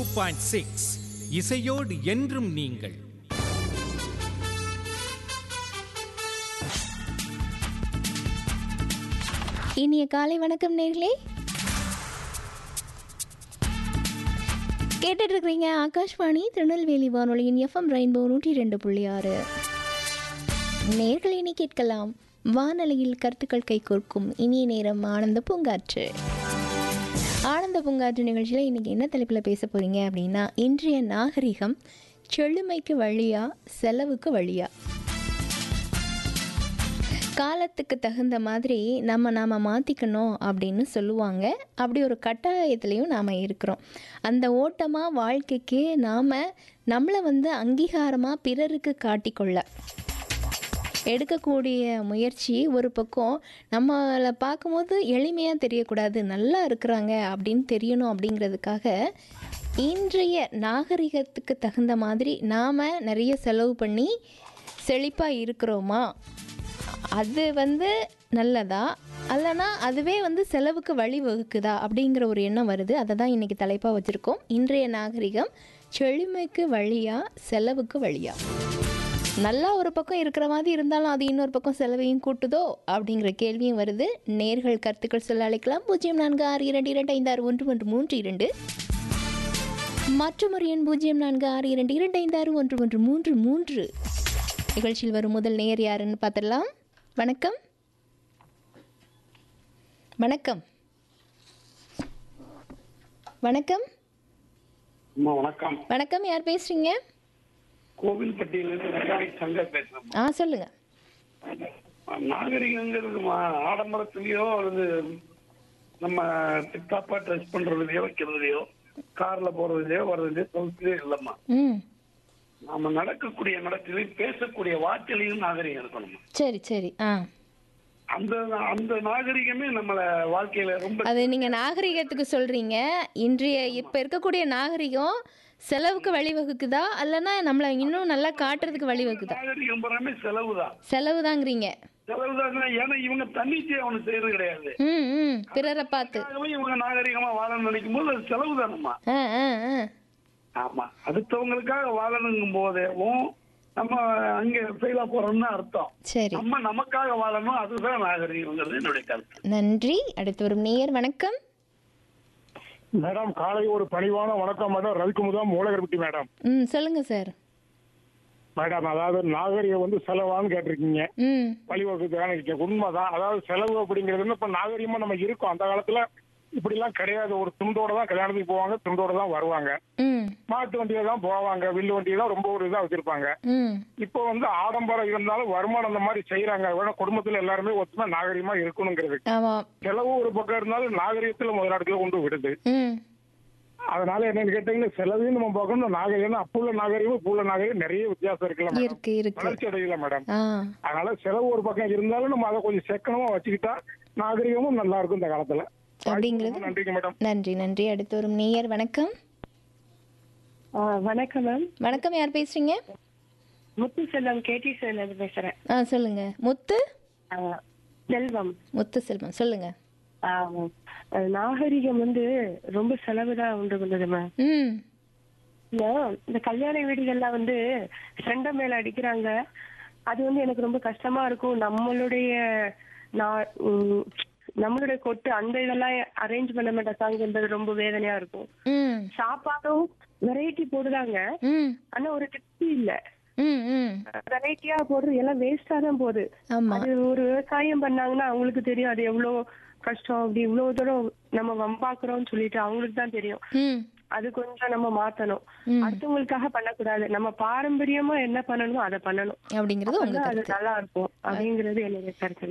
Point six இசையோடு என்றும் நீங்கள் இனிய காலை வணக்கம் நேர்களே கேட்டுட்டு இருக்கிறீங்க ஆகாஷ்வாணி திருநெல்வேலி வானொலியின் எஃப்எம் ரெயின்போ நூற்றி ரெண்டு புள்ளி ஆறு நேர்கள் இனி கேட்கலாம் வானொலியில் கருத்துக்கள் கைகோர்க்கும் இனிய நேரம் ஆனந்த பூங்காற்று ஆனந்த பூங்காற்று நிகழ்ச்சியில் இன்றைக்கி என்ன தலைப்பில் பேச போகிறீங்க அப்படின்னா இன்றைய நாகரிகம் செழுமைக்கு வழியா செலவுக்கு வழியா காலத்துக்கு தகுந்த மாதிரி நம்ம நாம் மாற்றிக்கணும் அப்படின்னு சொல்லுவாங்க அப்படி ஒரு கட்டாயத்துலேயும் நாம் இருக்கிறோம் அந்த ஓட்டமாக வாழ்க்கைக்கு நாம் நம்மளை வந்து அங்கீகாரமாக பிறருக்கு காட்டிக்கொள்ள எடுக்கக்கூடிய முயற்சி ஒரு பக்கம் நம்மளை பார்க்கும்போது எளிமையாக தெரியக்கூடாது நல்லா இருக்கிறாங்க அப்படின்னு தெரியணும் அப்படிங்கிறதுக்காக இன்றைய நாகரிகத்துக்கு தகுந்த மாதிரி நாம் நிறைய செலவு பண்ணி செழிப்பாக இருக்கிறோமா அது வந்து நல்லதா அல்லனா அதுவே வந்து செலவுக்கு வழி வகுக்குதா அப்படிங்கிற ஒரு எண்ணம் வருது அதை தான் இன்றைக்கி தலைப்பாக வச்சுருக்கோம் இன்றைய நாகரிகம் செழுமைக்கு வழியா செலவுக்கு வழியா நல்லா ஒரு பக்கம் இருக்கிற மாதிரி இருந்தாலும் அது இன்னொரு பக்கம் செலவையும் கூட்டுதோ அப்படிங்கிற கேள்வியும் வருது நேர்கள் கருத்துக்கள் சொல்ல அழைக்கலாம் பூஜ்ஜியம் நான்கு ஆறு இரண்டு இரண்டு ஐந்து ஆறு ஒன்று ஒன்று மூன்று இரண்டு மற்றும் ஒரு எண் பூஜ்ஜியம் நான்கு ஆறு இரண்டு இரண்டு ஐந்து ஆறு ஒன்று ஒன்று மூன்று மூன்று நிகழ்ச்சியில் வரும் முதல் நேயர் யாருன்னு பார்த்துடலாம் வணக்கம் வணக்கம் வணக்கம் அம்மா வணக்கம் வணக்கம் யார் பேசுறீங்க கோவில்பட்டியிலிருந்து மெக்கானிக் சங்கர் பேசுறேன் ஆ சொல்லுங்க நாகரிகங்கிறது மா- ஆடம்பரத்திலயோ அல்லது நம்ம டிப்டாப்பா ட்ரெஸ் பண்றதுலயோ வைக்கிறதுலயோ கார்ல போறதுலயோ வர்றதுலயோ சொல்றதே இல்லம்மா ம் நாம நடக்கக்கூடிய நடத்திலையும் பேசக்கூடிய வார்த்தையிலையும் நாகரிகம் இருக்கணும் சரி சரி ஆ அந்த அந்த நாகரிகமே நம்மள வாழ்க்கையில ரொம்ப அது நீங்கள் நாகரிகத்துக்கு சொல்கிறீங்க இன்றைய இப்போ இருக்கக்கூடிய நாகரிகம் செலவுக்கு வழிவகுக்குதா அல்லனா நம்மளை இன்னும் நல்லா காட்டுறதுக்கு வழிவகுக்குதா நாகரிகம் பூராமே செலவுதான் செலவு தாங்கிறீங்க செலவுதான் ஏன்னா இவங்க தன்னிச்சையை அவனு செய்யறது கிடையாது ம் ம் பிறரை பார்த்து அதுக்காகவே இவங்க நாகரிகமா வாழணும்னு நினைக்கும் போது அது செலவுதானம்மா ஆ ஆ ஆ ஆமா அடுத்தவங்களுக்காக வாழணுங்கும் போதேவும் நம்ம அங்க ஃபெயிலா போறோம்னு அர்த்தம் சரி நம்ம நமக்காக வாழணும் அதுதான் நாகரிகங்கிறது என்னுடைய கருத்து நன்றி அடுத்து வரும் நேயர் வணக்கம் மேடம் காலை ஒரு பணிவான வணக்கம் மேடம் ரவிக்குமுதா மூலகர்பட்டி மேடம் ம் சொல்லுங்க சார் மேடம் அதாவது நாகரிகம் வந்து செலவான்னு கேட்டிருக்கீங்க ம் வழிவகுக்கான உண்மைதான் அதாவது செலவு அப்படிங்கிறது வந்து இப்ப நாகரிகமா நம்ம இருக்கோம் அந்த காலத்துல இப்படி எல்லாம் கிடையாது ஒரு துண்டோட தான் கல்யாணத்துக்கு போவாங்க துண்டோட தான் வருவாங்க ம் மாட்டு வண்டியில தான் போவாங்க வில்லு வண்டியில தான் ரொம்ப ஒரு இதா வச்சிருப்பாங்க ம் இப்போ வந்து ஆடம்பரம் இருந்தாலும் வருமானம் அந்த மாதிரி செய்யறாங்க வேணா குடும்பத்துல எல்லாருமே ஒத்துமை நாகரிகமா இருக்கணுங்கிறது ஆமாம் செலவு ஒரு பக்கம் இருந்தாலும் நாகரிகத்துல முதலாடத்துல கொண்டு விடுது ம் அதனால என்னன்னு கேட்டீங்கன்னா செலவையும் நம்ம பார்க்கணும் நாகரிகம் அப்ப உள்ள நாகரிகம் இப்ப உள்ள நாகரிகம் நிறைய வித்தியாசம் இருக்குல்ல மேடம் இருக்கு இருக்கு வளர்ச்சி அடையல மேடம் ஆ அதனால செலவு ஒரு பக்கம் இருந்தாலும் நம்ம அதை கொஞ்சம் செக்கனமா வச்சுக்கிட்டா நாகரிகமும் நல்லா இருக்கும் இந்த காலத்துல அப்படிங்கிறது நன்றிங்க மேடம் நன்றி நன்றி அடுத்து வரும் நேயர் வணக்கம் ஆ, வணக்கம் மேம் வணக்கம் யார் பேசுறீங்க முத்து செல்வம் கேடி இருந்து பேசுறேன் ஆ சொல்லுங்க முத்து ஆ, செல்வம் முத்து செல்வம் சொல்லுங்க ஆ, ஆ, நாகரிகம் வந்து ரொம்ப செலவுதான் உண்டு பண்ணுது மேம் ம் இந்த இந்த கல்யாண வீடுகள்லாம் வந்து செண்ட மேல அடிக்கிறாங்க அது வந்து எனக்கு ரொம்ப கஷ்டமா இருக்கும் நம்மளுடைய நா- ம், நம்மளுடைய கொட்டு அந்த இதெல்லாம் அரேஞ்ச் பண்ண மாட்டாங்கிறது ரொம்ப வேதனையா இருக்கும் ம் சாப்பாடும் வெரைட்டி போடுறாங்க ம் ஆனா ஒரு திருப்தி இல்ல ம் ம் வெரைட்டியா போடுறது எல்லாம் வேஸ்டா தான் போகுது ஆமா அது ஒரு விவசாயம் பண்ணாங்கன்னா அவங்களுக்கு தெரியும் அது எவ்வளவு கஷ்டம் அப்படி இவ்வளவு தூரம் நம்ம வம்பாக்குறோம்னு சொல்லிட்டு அவங்களுக்கு தான் தெரியும் ம் அது கொஞ்சம் நம்ம மாத்தணும் ம். அடுத்தவங்களுக்காக பண்ணக்கூடாது நம்ம பாரம்பரியமா என்ன பண்ணணுமோ அதை பண்ணணும் அப்படிங்கிறது உங்க அப்பதான் அது கருத்து நல்லா இருக்கும் அப்படிங்கிறது என்னுடைய கருத்து